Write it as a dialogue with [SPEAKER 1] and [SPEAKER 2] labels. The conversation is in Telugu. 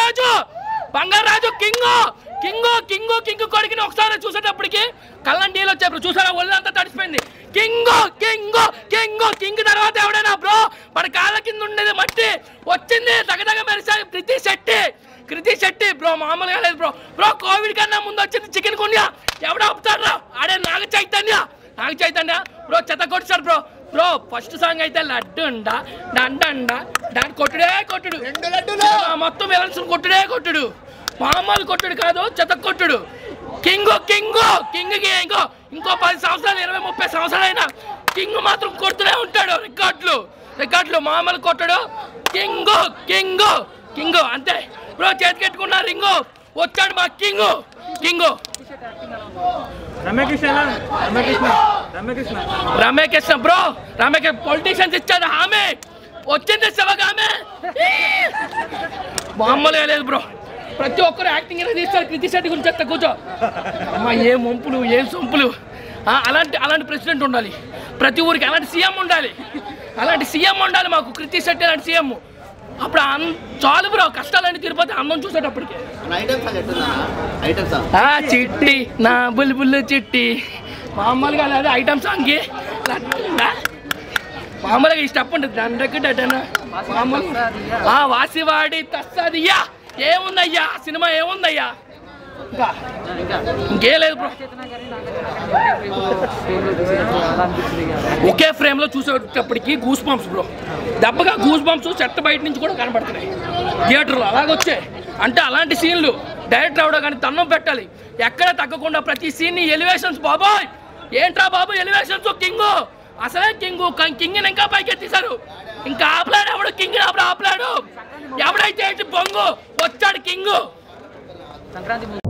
[SPEAKER 1] Bangarraju Bangarraju king king king king కొడుకుని ఒకసారి చూసేటప్పటికి కళ్ళని నీళ్ళు వచ్చాయి బ్రో చూసారా ఒళ్ళంతా తడిసిపోయింది కింగ్ కింగ్ కింగ్ కింగ్ తర్వాత ఎవడైనా బ్రో మన కాళ్ళ కింద ఉండేది మట్టి వచ్చింది తగదగ మెరిసారి కృతి శెట్టి కృతి శెట్టి బ్రో మామూలుగా లేదు బ్రో బ్రో కోవిడ్ కన్నా ముందు వచ్చింది చికెన్ గున్యా ఎవడ ఆపుతారా ఆడే నాగ చైతన్య నాగ చైతన్య బ్రో చెత్త కొట్టారు బ్రో బ్రో ఫస్ట్ సాంగ్ అయితే లడ్డు ఉండ డండ దాని కొట్టుడే కొట్టుడు
[SPEAKER 2] రెండు లడ్డులు
[SPEAKER 1] ఆ మొత్తం విలన్స్ కొట్టుడే కొట్టుడు మామూలు కొట్టుడు కాదు చెత్త కొట్టుడు కింగ్ కింగ్ కింగ్ కి ఇంకో ఇంకో పది సంవత్సరాలు ఇరవై ముప్పై సంవత్సరాలైనా కింగ్ మాత్రం కొడుతూనే ఉంటాడు రికార్డులు రికార్డులు మామూలు కొట్టడు కింగ్ కింగ్ కింగ్ అంతే బ్రో చేతికెట్టుకున్న రింగు వచ్చాడు మా కింగ్ కింగ్
[SPEAKER 3] రమ్యకృష్ణ ఎలా? రమ్యకృష్ణ రమ్యకృష్ణ
[SPEAKER 1] రమేకృష్ణ బ్రో రమేకృష్ణ పొలిటీషియన్స్ ఇచ్చాడు హామీ వచ్చింది శివగామే మామూలుగా లేదు బ్రో ప్రతి ఒక్కరు యాక్టింగ్ అనేది తీస్తారు కృతి శెట్టి గురించి చెప్తా కూర్చో అమ్మా ఏం వంపులు ఏం సొంపులు ఆ, అలాంటి అలాంటి ప్రెసిడెంట్ ఉండాలి ప్రతి ఊరికి అలాంటి సీఎం ఉండాలి అలాంటి సీఎం ఉండాలి మాకు కృతి శెట్టి అలాంటి సీఎం అప్పుడు అన్ చాలు బ్రో కష్టాలన్నీ తిరుపతి అందం చూసేటప్పటికి
[SPEAKER 2] ఐటమ్ సాంగ్ ఎట్టుందా ఐటమ్ సాంగ్
[SPEAKER 1] ఆ చిట్టి నా బుల్బుల్ చిట్టి మామూలుగా లేదు ఐటమ్ సాంగ్కి లడ్డుందా? మామూలుగా ఈ స్టెప్ ఉంటుంది దండకి డటన మామూలు ఆ వాసివాడి తస్సదియ్యా ఏముందయ్యా సినిమా ఏముందయ్యా ఇంకా ఇంకేం లేదు బ్రో ఒకే ఫ్రేమ్ లో చూసేటప్పటికి గూస్ బంప్స్ బ్రో దెబ్బగా గూస్ బంప్స్ చెత్త బయట నుంచి కూడా కనబడుతున్నాయి థియేటర్లో అలాగొచ్చాయి అంటే అలాంటి సీన్లు డైరెక్టర్ అవడం కానీ తన్నం పెట్టాలి ఎక్కడ తగ్గకుండా ప్రతి సీన్ ఎలివేషన్స్ బాబాయ్ ఏంట్రా బాబు ఎలివేషన్స్ కింగ్ అసలే కింగ్ కింగ్ ఇంకా పైకి ఎత్తిసారు ఇంకా ఆపలాడు ఎవడు కింగ్ అప్పుడు ఆపలాడు ఎవడైతే ఏంటి బొంగు వచ్చాడు కింగ్
[SPEAKER 4] సంక్రాంతి